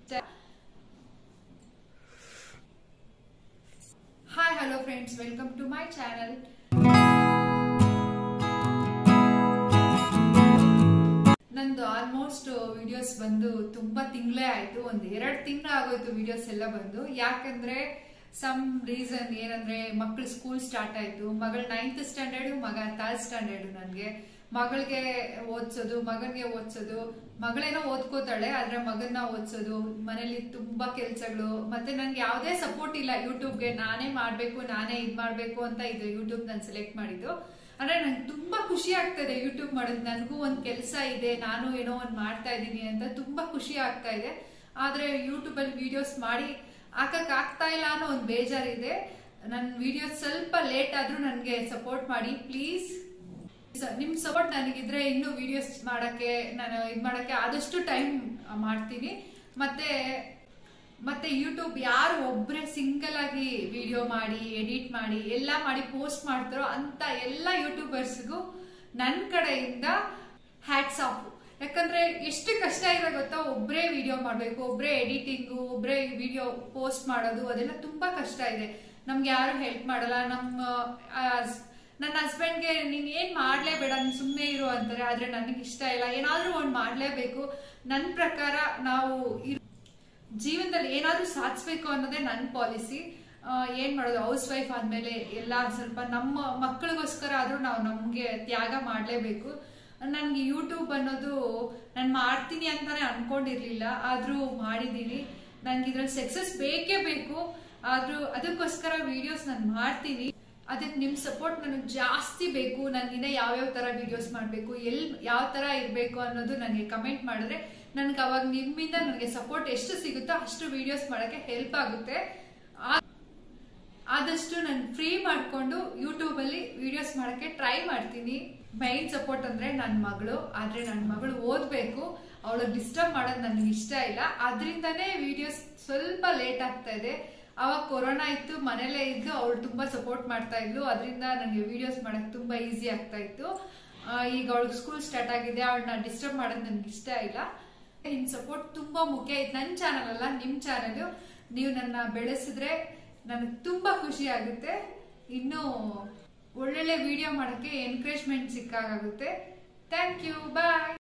hi hello friends welcome to my channel ನಂದು almost videos ಬಂದು ತುಂಬಾ ತಿಂಗಳೇ ಆಯ್ತು ಒಂದ್ ಎರಡ್ ತಿಂಗಳು ಆಗೋಯ್ತು ವಿಡಿಯೋಸ್ ಎಲ್ಲ ಬಂದು ಯಾಕಂದ್ರೆ ಸಮ್ ರೀಸನ್ ಏನಂದ್ರೆ ಮಕ್ಳು ಸ್ಕೂಲ್ ಸ್ಟಾರ್ಟ್ ಆಯ್ತು ಮಗಳು ನೈನ್ತ್ ಸ್ಟ್ಯಾಂಡರ್ಡ್ ಮಗ ಥರ್ಡ್ ಸ್ಟ್ಯಾಂಡರ್ಡ್ ನನ್ಗೆ ಮಗಳಿಗೆ ಓದ್ಸೋದು ಮಗನ್ಗೆ ಓದ್ಸೋದು ಮಗಳೇನೋ ಓದ್ಕೋತಾಳೆ ಆದ್ರೆ ಮಗನ್ನ ಓದ್ಸೋದು ಮನೇಲಿ ತುಂಬಾ ಕೆಲ್ಸಗಳು ಮತ್ತೆ ನನ್ಗೆ ಯಾವ್ದೇ ಸಪೋರ್ಟ್ ಇಲ್ಲ ಯೂಟ್ಯೂಬ್ಗೆ ನಾನೇ ಮಾಡ್ಬೇಕು ನಾನೇ ಇದ್ ಮಾಡ್ಬೇಕು ಅಂತ ಇದು ಯೂಟ್ಯೂಬ್ ನಾನು ಸೆಲೆಕ್ಟ್ ಮಾಡಿದ್ದು ಅಂದ್ರೆ ನಂಗೆ ತುಂಬಾ ಖುಷಿ ಆಗ್ತಾ ಇದೆ ಯೂಟ್ಯೂಬ್ ಮಾಡೋದು ನನಗೂ ಒಂದ್ ಕೆಲಸ ಇದೆ ನಾನು ಏನೋ ಒಂದ್ ಮಾಡ್ತಾ ಇದ್ದೀನಿ ಅಂತ ತುಂಬಾ ಖುಷಿ ಆಗ್ತಾ ಇದೆ ಆದ್ರೆ ಯೂಟ್ಯೂಬ್ ಅಲ್ಲಿ ವಿಡಿಯೋಸ್ ಮಾಡಿ ಹಾಕಕ್ ಆಗ್ತಾ ಇಲ್ಲ ಅನ್ನೋ ಒಂದ್ ಬೇಜಾರಿದೆ ನನ್ನ ವಿಡಿಯೋಸ್ ಸ್ವಲ್ಪ ಲೇಟ್ ಆದ್ರೂ ನನ್ಗೆ ಸಪೋರ್ಟ್ ಮಾಡಿ ಪ್ಲೀಸ್ ನಿಮ್ ಸಪೋರ್ಟ್ ನನಗಿದ್ರೆ ಇನ್ನು ವಿಡಿಯೋಸ್ ಮಾಡಕ್ಕೆ ನಾನು ಇದ್ ಮಾಡಕ್ಕೆ ಆದಷ್ಟು ಟೈಮ್ ಮಾಡ್ತೀನಿ ಮತ್ತೆ ಮತ್ತೆ ಯೂಟ್ಯೂಬ್ ಯಾರು ಒಬ್ರೆ ಸಿಂಗಲ್ ಆಗಿ ವಿಡಿಯೋ ಮಾಡಿ ಎಡಿಟ್ ಮಾಡಿ ಎಲ್ಲ ಮಾಡಿ ಪೋಸ್ಟ್ ಮಾಡ್ತಾರೋ ಅಂತ ಎಲ್ಲ ಯೂಟ್ಯೂಬರ್ಸ್ಗೂ ನನ್ನ ಕಡೆಯಿಂದ ಹ್ಯಾಟ್ಸ್ ಆಫ್ ಯಾಕಂದ್ರೆ ಎಷ್ಟು ಕಷ್ಟ ಇದೆ ಗೊತ್ತಾ ಒಬ್ರೇ ವಿಡಿಯೋ ಮಾಡ್ಬೇಕು ಒಬ್ರೇ ಎಡಿಟಿಂಗು ಒಬ್ರೇ ವಿಡಿಯೋ ಪೋಸ್ಟ್ ಮಾಡೋದು ಅದೆಲ್ಲ ತುಂಬಾ ಕಷ್ಟ ಇದೆ ನಮ್ಗೆ ಯಾರು ಹೆಲ್ಪ್ ಮಾಡಲ್ಲ ನಮ್ಮ ಆ, ನನ್ನ ಹಸ್ಬೆಂಡ್ಗೆ ನೀನ್ ಏನ್ ಮಾಡ್ಲೇಬೇಡ ನೀನ್ ಸುಮ್ಮನೆ ಇರು ಅಂತಾರೆ ಆದ್ರೆ ನನಗೆ ಇಷ್ಟ ಇಲ್ಲ ಏನಾದ್ರೂ ಒಂದ್ ಮಾಡ್ಲೇಬೇಕು ನನ್ನ ಪ್ರಕಾರ ನಾವು ಇರ್- ಜೀವನದಲ್ಲಿ ಏನಾದ್ರೂ ಸಾಧಿಸ್ಬೇಕು ಅನ್ನೋದೇ ನನ್ನ ಪಾಲಿಸಿ ಏನ್ ಮಾಡೋದು ಹೌಸ್ ವೈಫ್ ಆದ್ಮೇಲೆ ಎಲ್ಲ ಸ್ವಲ್ಪ ನಮ್ಮ ಮಕ್ಕಳಿಗೋಸ್ಕರ ಆದ್ರೂ ನಾವು ನಮ್ಗೆ ತ್ಯಾಗ ಮಾಡ್ಲೇಬೇಕು ನನ್ಗೆ ಯೂಟ್ಯೂಬ್ ಅನ್ನೋದು ನಾನು ಮಾಡ್ತೀನಿ ಅಂತಾನೆ ಅನ್ಕೊಂಡಿರ್ಲಿಲ್ಲ ಆದ್ರೂ ಮಾಡಿದೀನಿ ನನ್ಗೆ ಇದ್ರಲ್ಲಿ ಸಕ್ಸಸ್ ಬೇಕೇ ಬೇಕು ಆದ್ರೂ ಅದಕ್ಕೋಸ್ಕರ ವಿಡಿಯೋಸ್ ನಾನು ಮಾಡ್ತೀನಿ ಅದಕ್ಕೆ ನಿಮ್ ಸಪೋರ್ಟ್ ನನಗೆ ಜಾಸ್ತಿ ಬೇಕು ನಾನು ಇನ್ನ ಯಾವ್ಯಾವ ತರ ವಿಡಿಯೋಸ್ ಮಾಡಬೇಕು ಎಲ್ ಯಾವ ತರ ಇರಬೇಕು ಅನ್ನೋದು ನನಗೆ ಕಮೆಂಟ್ ಮಾಡಿದ್ರೆ ನನ್ಗೆ ಅವಾಗ ನಿಮ್ಮಿಂದ ನನಗೆ ಸಪೋರ್ಟ್ ಎಷ್ಟು ಸಿಗುತ್ತೋ ಅಷ್ಟು ವಿಡಿಯೋಸ್ ಮಾಡಕ್ಕೆ ಹೆಲ್ಪ್ ಆಗುತ್ತೆ ಆ- ಆದಷ್ಟು ನಾನು ಫ್ರೀ ಮಾಡ್ಕೊಂಡು ಯೂಟ್ಯೂಬ್ ಅಲ್ಲಿ ವಿಡಿಯೋಸ್ ಮಾಡಕ್ಕೆ ಟ್ರೈ ಮಾಡ್ತೀನಿ ಮೈನ್ ಸಪೋರ್ಟ್ ಅಂದ್ರೆ ನನ್ನ ಮಗಳು ಆದ್ರೆ ನನ್ನ ಮಗಳು ಓದ್ಬೇಕು ಅವಳು ಡಿಸ್ಟರ್ಬ್ ಮಾಡೋದು ನನಗೆ ಇಷ್ಟ ಇಲ್ಲ ಅದರಿಂದನೇ ವಿಡಿಯೋಸ್ ಸ್ವಲ್ಪ ಲೇಟ್ ಆಗ್ತಾ ಇದೆ ಅವಾಗ ಕೊರೋನಾ ಇತ್ತು ಮನೇಲೇ ಇದ್ದು ಅವಳು ತುಂಬಾ ಸಪೋರ್ಟ್ ಮಾಡ್ತಾ ಇದ್ಲು ಅದರಿಂದ ನನಗೆ ವಿಡಿಯೋಸ್ ಮಾಡಕ್ ತುಂಬಾ ಈಸಿ ಆಗ್ತಾ ಇತ್ತು ಆ, ಈಗ ಅವಳಿಗೆ ಸ್ಕೂಲ್ ಸ್ಟಾರ್ಟ್ ಆಗಿದೆ ಅವಳನ್ನ ಡಿಸ್ಟರ್ಬ್ ಮಾಡೋದು ನನಗೆ ಇಷ್ಟ ಇಲ್ಲ ನಿಮ್ ಸಪೋರ್ಟ್ ತುಂಬಾ ಮುಖ್ಯ ಇದು ನನ್ನ ಚಾನಲ್ ಅಲ್ಲ ನಿಮ್ ಚಾನಲ್ ನೀವು ನನ್ನ ಬೆಳೆಸಿದ್ರೆ ನನಗೆ ತುಂಬಾ ಖುಷಿ ಆಗುತ್ತೆ ಇನ್ನು ಒಳ್ಳೊಳ್ಳೆ ವಿಡಿಯೋ ಮಾಡಕ್ಕೆ ಎನ್ಕರೇಜ್ಮೆಂಟ್ ಸಿಕ್ಕಾಗುತ್ತೆ ಥ್ಯಾಂಕ್ ಯು ಬಾಯ್